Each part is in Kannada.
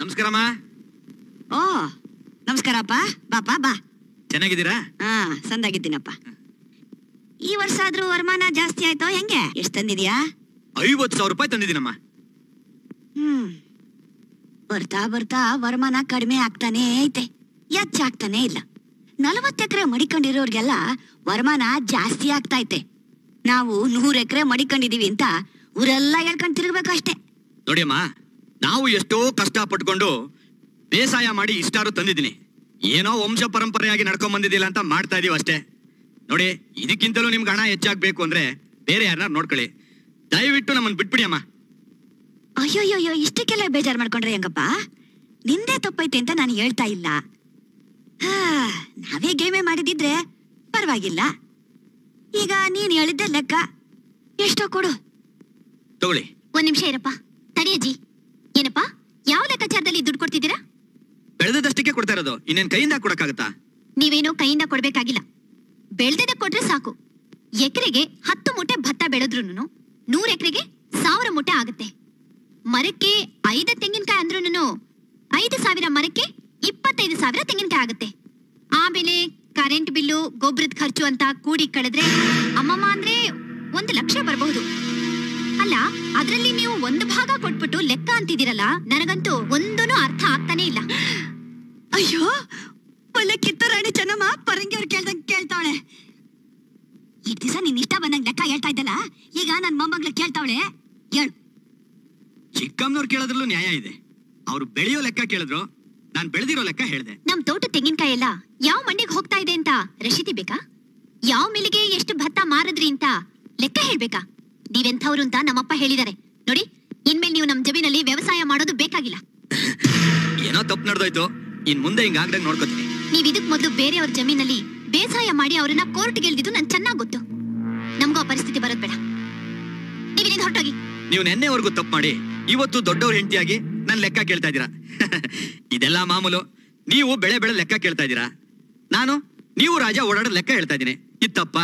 ನಮಸ್ಕಾರಮ್ಮ ಓ ನಮಸ್ಕಾರಪ್ಪ ಬಾಪ ಬಾ ಚೆನ್ನಾಗಿದ್ದೀರಾ ಹಾ ಸಂದಾಗಿದ್ದೀನಪ್ಪ ಈ ವರ್ಷ ಆದ್ರೂ ವರಮಾನ ಜಾಸ್ತಿ ಆಯ್ತೋ ಹೆಂಗೆ ಎಷ್ಟ್ ತಂದಿದ್ಯಾ ಐವತ್ತು ಸಾವಿರ ರೂಪಾಯಿ ತಂದಿದ್ದೀನಮ್ಮ ಹ್ಮ್ ಬರ್ತಾ ಬರ್ತಾ ವರಮಾನ ಕಡಿಮೆ ಆಗ್ತಾನೇ ಐತೆ ಹೆಚ್ಚಾಗ್ತಾನೆ ಇಲ್ಲ ನಲವತ್ತು ಎಕರೆ ಮಡಿಕೊಂಡಿರೋರ್ಗೆಲ್ಲ ವರಮಾನ ಜಾಸ್ತಿ ಆಗ್ತಾ ಐತೆ ನಾವು ನೂರ್ ಎಕರೆ ಮಡಿಕೊಂಡಿದೀವಿ ಅಂತ ಊರೆಲ್ಲ ಹೇಳ್ಕೊಂಡ್ ತಿರುಗ್ಬೇಕಷ್ಟೇ ನೋಡಿಯಮ್ಮ ನಾವು ಎಷ್ಟೋ ಕಷ್ಟ ಪಟ್ಕೊಂಡು ಬೇಸಾಯ ಮಾಡಿ ಇಷ್ಟಾರು ತಂದಿದ್ದೀನಿ ಏನೋ ವಂಶ ಪರಂಪರೆಯಾಗಿ ನಡ್ಕೊಂಡ್ ಬಂದಿದ್ದಿಲ್ಲ ಅಂತ ಮಾಡ್ತಾ ಇದೀವಿ ಅಷ್ಟೇ ನೋಡಿ ಇದಕ್ಕಿಂತಲೂ ನಿಮ್ಗೆ ಹಣ ಹೆಚ್ಚಾಗ್ಬೇಕು ಅಂದ್ರೆ ಬೇರೆ ಯಾರನ್ನ ನೋಡ್ಕೊಳ್ಳಿ ದಯವಿಟ್ಟು ನಮ್ಮನ್ನ ಬಿಟ್ಬಿಡಿ ಅಮ್ಮ ಅಯ್ಯೋಯ್ಯೋ ಇಷ್ಟಕ್ಕೆಲ್ಲ ಬೇಜಾರ್ ಮಾಡ್ಕೊಂಡ್ರೆ ಹೆಂಗಪ್ಪ ನಿಂದೇ ತಪ್ಪೈತೆ ಅಂತ ನಾನು ಹೇಳ್ತಾ ಇಲ್ಲ ಹಾ, ನಾವೇ ಗೇಮೆ ಮಾಡಿದಿದ್ರೆ ಪರವಾಗಿಲ್ಲ ಈಗ ನೀನ್ ಹೇಳಿದ್ದೆ ಲೆಕ್ಕ ಎಷ್ಟೋ ಕೊಡು ತಗೊಳ್ಳಿ ಒಂದ್ ನಿಮಿಷ ಇರಪ್ಪ ತಡಿಯಜ್ಜಿ ಏನಪ್ಪ ಯಾವ ಲೆಕ್ಕಾಚಾರದಲ್ಲಿ ದುಡ್ಡು ಕೊಡ್ತಿದ್ದೀರಾ ಬೆಳೆದಷ್ಟಕ್ಕೆ ಕೊಡ್ತಾ ಇರೋದು ಇನ್ನೇನ್ ಕೈಯಿಂದ ಕೊಡಕ್ಕಾಗತ್ತಾ ನೀವೇನೋ ಕೈಯಿಂದ ಕೊಡ್ಬೇಕಾಗಿಲ್ಲ ಬೆಳ್ದದ ಕೊಟ್ರೆ ಸಾಕು ಎಕರೆಗೆ ಹತ್ತು ಮೂಟೆ ಭತ್ತ ಬೆಳೆದ್ರುನು ನೂರ್ ಎಕರೆಗೆ ಸಾವಿರ ಮೂಟೆ ಆಗುತ್ತೆ ಮರಕ್ಕೆ ಐದು ತೆಂಗಿನಕಾಯಿ ಅಂದ್ರೂನು ಐದು ಸಾವಿರ ಮರಕ್ಕೆ ಇಪ್ಪತ್ತೈದು ಸಾವಿರ ತೆಂಗಿನಕಾಯಿ ಆಗುತ್ತೆ ಆಮೇಲೆ ಕರೆಂಟ್ ಬಿಲ್ಲು ಗೊಬ್ಬರದ ಖರ್ಚು ಅಂತ ಕೂಡಿ ಕಳೆದ್ರೆ ಅಮ್ಮಮ್ಮ ಅಂದ್ರೆ ಒಂದು ಲಕ್ಷ ಬರಬಹುದು ಅಲ್ಲ ಅದ್ರಲ್ಲಿ ನೀವು ಒಂದು ಭಾಗ ಕೊಟ್ಬಿಟ್ಟು ಲೆಕ್ಕ ಅಂತಿದ್ದೀರಲ್ಲ ನನಗಂತೂ ಒಂದೂ ಅರ್ಥ ಆಗ್ತಾನೆ ಇಲ್ಲ ಅಯ್ಯೋ ಒಳ್ಳೆ ಕಿತ್ತು ರಾಣಿ ಚೆನ್ನಮ್ಮ ಪರಂಗಿ ಅವ್ರು ಕೇಳ್ದಂಗ್ ಕೇಳ್ತಾವಳೆ ಈ ದಿವಸ ನೀನ್ ಇಷ್ಟ ಬಂದಂಗ್ ಲೆಕ್ಕ ಹೇಳ್ತಾ ಇದ್ದಲ್ಲ ಈಗ ನನ್ ಮೊಮ್ಮಗ್ಳು ಕೇಳ್ತಾವಳೆ ಹೇಳು ಚಿಕ್ಕಮ್ಮನವ್ರು ಕೇಳೋದ್ರಲ್ಲೂ ನ್ಯಾಯ ಇದೆ ಅವ್ರು ಬೆಳೆಯೋ ಲೆಕ್ಕ ಕೇಳಿದ್ರು ನಾನ್ ಬೆಳೆದಿರೋ ಲೆಕ್ಕ ಹೇಳ್ದೆ ನಮ್ ತೋಟ ತೆಂಗಿನಕಾಯಿ ಎಲ್ಲ ಯಾವ ಮಂಡಿಗೆ ಹೋಗ್ತಾ ಇದೆ ಅಂತ ರಶೀದಿ ಬೇಕಾ ಯಾವ ಮಿಲಿಗೆ ಎಷ್ಟು ಭತ್ತ ಮಾರಿದ್ರಿ ಅಂತ ಲೆಕ್ಕ ಹೇಳ್ಬೇಕಾ ನೀವೆಂಥವ್ರು ಅಂತ ನಮ್ಮಪ್ಪ ಹೇಳಿದಾರೆ ನೋಡಿ ಇನ್ಮೇಲೆ ನೀವು ನಮ್ ಜಮೀನಲ್ಲಿ ವ್ಯವಸಾಯ ಮಾಡೋದು ಬೇಕಾಗಿಲ್ಲ ಏನೋ ತಪ್ಪು ನಡೆದೋಯ್ತು ಇನ್ ಮುಂದೆ ಹಿಂಗ್ ಆಗ್ದಂಗ್ ನೋಡ್ಕೋತೀನಿ ನೀವ್ ಇದಕ್ ಮೊದಲು ಬೇರೆಯವ್ರ ಜಮೀನಲ್ಲಿ ಬೇಸಾಯ ಮಾಡಿ ಅವ್ರನ್ನ ಕೋರ್ಟ್ಗೆ ಎಳ್ದಿದ್ದು ನನ್ ಚೆನ್ನಾಗ್ ಗೊತ್ತು ನಮ್ಗೂ ಆ ಪರಿಸ್ಥಿತಿ ಬರೋದ್ ಬೇಡ ನೀವಿನಿಂದ ಹೊರಟೋಗಿ ನೀವು ನೆನ್ನೆವರೆಗೂ ತಪ್ಪು ಮಾಡಿ ಇವತ್ತು ದೊಡ್ಡವ್ರ ಹೆಂಡತಿಯಾಗಿ ನನ್ ಲೆಕ್ಕ ಕೇಳ್ತಾ ಇದ್ದೀರಾ ಇದೆಲ್ಲ ಮಾಮೂಲು ನೀವು ಬೆಳೆ ಬೆಳೆ ಲೆಕ್ಕ ಕೇಳ್ತಾ ಇದ್ದೀರಾ ನಾನು ನೀವು ರಾಜ ಓಡಾಡೋ ಲೆಕ್ಕ ಹೇಳ್ತಾ ಇದ್ದೀನಿ ಇದು ತಪ್ಪ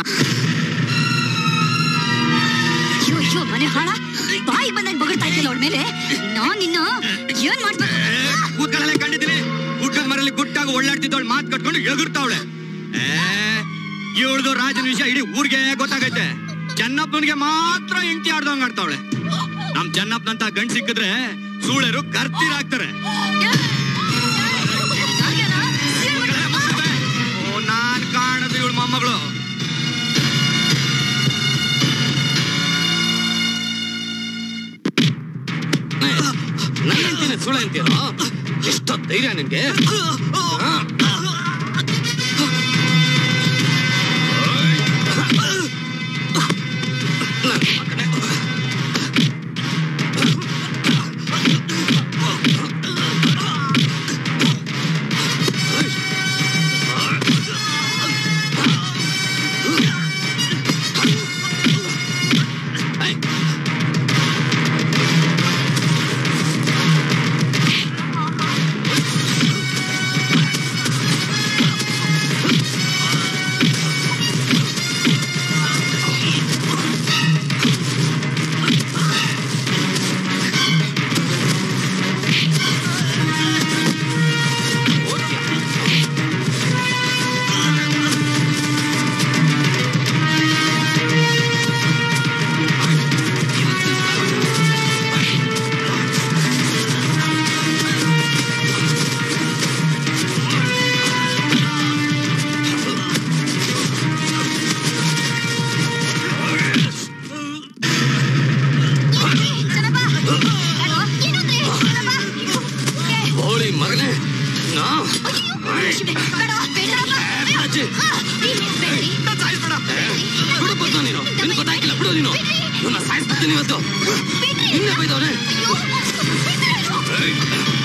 ಅಯ್ಯೋ ಅಯ್ಯೋ ಮನೆ ಹಾಳ ಬಾಯಿ ಬಂದಂಗ್ ಬಗಳ್ತಾ ಇದ್ದಿಲ್ಲ ಅವಳ ಮೇಲೆ ನಾನ್ ಇನ್ನು ಏನ್ ಮಾಡ್ಬೇಕು ಕೂತ್ಕೊಳ್ಳಲೆ ಕಂಡಿದ್ದೀನಿ ಗುಡ್ಡದ ಮರಲ್ಲಿ ಗುಟ್ಟಾಗಿ ಒಳ್ಳಾಡ್ತಿದ್ದವಳು ಮಾತು ಕಟ್ಕೊಂಡು ಎಗುರ್ತಾವಳೆ ಇವಳ್ದು ರಾಜನ ವಿಷಯ ಇಡೀ ಊರಿಗೆ ಗೊತ್ತಾಗೈತೆ ಚೆನ್ನಪ್ಪನಿಗೆ ಮಾತ್ರ ಹೆಂಡತಿ ಆಡ್ದಂಗ್ ಆಡ್ತಾವಳೆ ನಮ್ ಚೆನ್ನಪ್ಪನಂತ ಗಂಡ್ ಸಿಕ್ಕಿದ್ರೆ ಸೂಳೆರು ಕರ್ತೀರಾಗ್ತಾರೆ ಓ, ನಾನ್ ಕಾಣದು ಇವಳು ಮೊಮ್ಮಗಳು ನನ್ನ ಅಂತೀನಿ ಸುಳ್ಳು ಅಂತೀರ ಎಷ್ಟೋ ಧೈರ್ಯ ನಿನ್ಗೆ ಹೋಳಿ ಮಗನೇ ನಾ ಅಜ್ಜಿ ಬಿಡು ಬದ್ಲು ನೀನು ನಿನ್ ಗೊತ್ತಾಗಿಲ್ಲ ಬಿಡು ನೀನು ನನ್ನ ಸಾಯಿಸ್ಬಿಡ್ತೀನಿ ಇವತ್ತು ಇನ್ನೇ ಬೈದವನೇ ಅಯ್ಯೋ